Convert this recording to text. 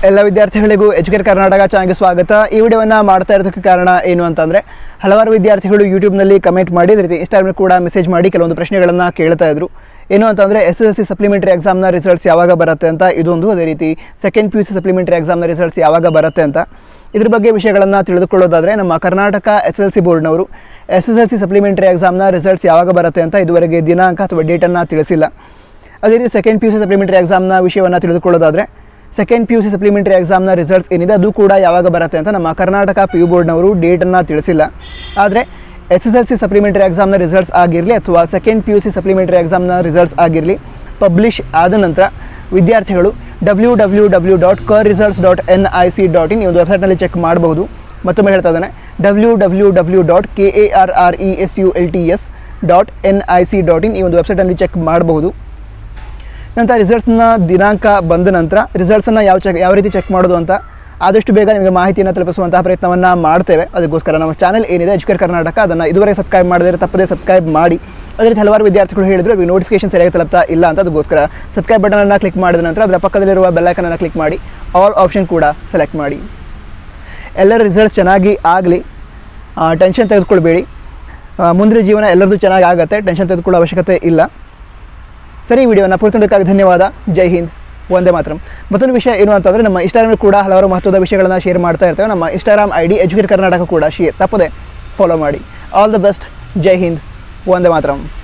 ಎಲ್ಲ ವಿದ್ಯಾರ್ಥಿಗಳಿಗೂ ಎಜುಕೇಟ್ ಕರ್ನಾಟಕ ಚಾನಲ್ಗೆ ಸ್ವಾಗತ ಈ ವಿಡಿಯೋವನ್ನು ಮಾಡ್ತಾ ಇರೋದಕ್ಕೆ ಕಾರಣ ಏನು ಅಂತಂದರೆ ಹಲವಾರು ವಿದ್ಯಾರ್ಥಿಗಳು ಯೂಟ್ಯೂಬ್ನಲ್ಲಿ ಕಮೆಂಟ್ ಮಾಡಿ ಅದೇ ರೀತಿ ಇನ್ಸ್ಟಾಗ್ರಾಮ್ ಕೂಡ ಮೆಸೇಜ್ ಮಾಡಿ ಕೆಲವೊಂದು ಪ್ರಶ್ನೆಗಳನ್ನು ಕೇಳ್ತಾ ಇದ್ರು ಏನು ಅಂತಂದರೆ S S L C supplementary ಎಕ್ಸಾಮ್ನ ರಿಸಲ್ಟ್ಸ್ ಯಾವಾಗ ಬರುತ್ತೆ ಅಂತ ಇದೊಂದು ಅದೇ ರೀತಿ second P U C supplementary ಎಕ್ಸಾಮ್ನ ರಿಸಲ್ಟ್ಸ್ ಯಾವಾಗ ಬರುತ್ತೆ ಅಂತ ಇದ್ರ ಬಗ್ಗೆ ವಿಷಯಗಳನ್ನು ತಿಳಿದುಕೊಳ್ಳೋದಾದರೆ ನಮ್ಮ ಕರ್ನಾಟಕ ಎಸ್ ಎಲ್ ಸಿ ಬೋರ್ಡ್ನವರು S S L C supplementary ಎಕ್ಸಾಮ್ನ ರಿಸಲ್ಟ್ಸ್ ಯಾವಾಗ ಬರುತ್ತೆ ಅಂತ ಇದುವರೆಗೆ ದಿನಾಂಕ ಅಥವಾ ಡೇಟನ್ನು ತಿಳಿಸಿಲ್ಲ ಅದೇ ರೀತಿ second P U C supplementary ಎಕ್ಸಾಮ್ನ ವಿಷಯವನ್ನು ತಿಳಿದುಕೊಳ್ಳೋದಾದರೆ second P U C supplementary ಎಕ್ಸಾಮ್ನ ರಿಸಲ್ಟ್ಸ್ ಏನಿದೆ ಅದು ಕೂಡ ಯಾವಾಗ ಬರುತ್ತೆ ಅಂತ ನಮ್ಮ ಕರ್ನಾಟಕ ಪಿ ಯು ಬೋರ್ಡ್ನವರು ಡೇಟನ್ನು ತಿಳಿಸಿಲ್ಲ ಆದರೆ S S L C supplementary ಎಕ್ಸಾಮ್ನ ರಿಸಲ್ಟ್ಸ್ ಆಗಿರಲಿ ಅಥವಾ second P U C supplementary ಎಕ್ಸಾಮ್ನ ರಿಸಲ್ಟ್ಸ್ ಆಗಿರಲಿ ಪಬ್ಲಿಷ್ ಆದ ನಂತರ ವಿದ್ಯಾರ್ಥಿಗಳು W W W dot kar results dot N I C dot in ಈ ಒಂದು ವೆಬ್ಸೈಟ್ನಲ್ಲಿ ಚೆಕ್ ಮಾಡಬಹುದು ಮತ್ತೊಮ್ಮೆ ಹೇಳ್ತಾ ಇದ್ದಾನೆ W W W dot K A R R E S U L T S dot N I C dot in ಈ ಒಂದು ವೆಬ್ಸೈಟಲ್ಲಿ ಚೆಕ್ ಮಾಡಬಹುದು ನಂತರ ರಿಸಲ್ಟ್ಸ್ನ ದಿನಾಂಕ ಬಂದ ನಂತರ ರಿಸಲ್ಟ್ಸನ್ನು ಯಾವ ಚೆಕ್ ಯಾವ ರೀತಿ ಚೆಕ್ ಮಾಡೋದು ಅಂತ ಆದಷ್ಟು ಬೇಗ ನಿಮಗೆ ಮಾಹಿತಿಯನ್ನು ತಲುಪಿಸುವಂತಹ ಪ್ರಯತ್ನವನ್ನು ಮಾಡ್ತೇವೆ ಅದಕ್ಕೋಸ್ಕರ ನಮ್ಮ ಚಾನಲ್ ಏನಿದೆ ಎಜುಕೇರ್ ಕರ್ನಾಟಕ ಅದನ್ನು ಇದುವರೆಗೆ ಸಬ್ಸ್ಕ್ರೈಬ್ ಮಾಡಿದರೆ ತಪ್ಪದೇ ಸಬ್ಸ್ಕ್ರೈಬ್ ಮಾಡಿ ಅದೇ ರೀತಿ ಹಲವಾರು ವಿದ್ಯಾರ್ಥಿಗಳು ಹೇಳಿದ್ರು ಇವಾಗ ನೋಟಿಫಿಕೇಶನ್ ಸರಿಯಾಗಿ ತಲುಪ್ತಾ ಇಲ್ಲ ಅಂತ ಅದಕ್ಕೋಸ್ಕರ ಸಬ್ಸ್ಕ್ರೈಬ್ ಬಟನನ್ನು ಕ್ಲಿಕ್ ಮಾಡಿದ ನಂತರ ಅದರ ಪಕ್ಕದಲ್ಲಿರುವ ಬೆಲ್ಲೈಕನನ್ನು ಕ್ಲಿಕ್ ಮಾಡಿ ಆಲ್ ಆಪ್ಷನ್ ಕೂಡ ಸೆಲೆಕ್ಟ್ ಮಾಡಿ ಎಲ್ಲರ ರಿಸಲ್ಟ್ಸ್ ಚೆನ್ನಾಗಿ ಆಗಲಿ ಟೆನ್ಷನ್ ತೆಗೆದುಕೊಳ್ಬೇಡಿ ಆ, ಮುಂದಿನ ಜೀವನ ಎಲ್ಲರದ್ದು ಚೆನ್ನಾಗಿ ಆಗುತ್ತೆ ಟೆನ್ಷನ್ ತೆಗೆದುಕೊಳ್ಳೋ ಅವಶ್ಯಕತೆ ಇಲ್ಲ ಸರಿ ಈ ವಿಡಿಯೋನ ಪೂರ್ತಿಬೇಕಾಗಿ ಧನ್ಯವಾದ ಜೈ ಹಿಂದ್ ಒಂದೇ ಮಾತ್ರ ಮತ್ತೊಂದು ವಿಷಯ ಏನು ಅಂತಂದರೆ ನಮ್ಮ ಇನ್ಸ್ಟಾಗ್ರಾಮ್ ಕೂಡ ಹಲವಾರು ಮಹತ್ವದ ವಿಷಯಗಳನ್ನು ಶೇರ್ ಮಾಡ್ತಾ ಇರ್ತೇವೆ ನಮ್ಮ Instagram I D educate Karnataka ಕೂಡ ಶೇರ್ ತಪ್ಪದೆ ಫಾಲೋ ಮಾಡಿ ಆಲ್ ದ ಬೆಸ್ಟ್ ಜೈ ಹಿಂದ್ ಒಂದೇ ಮಾತ್ರ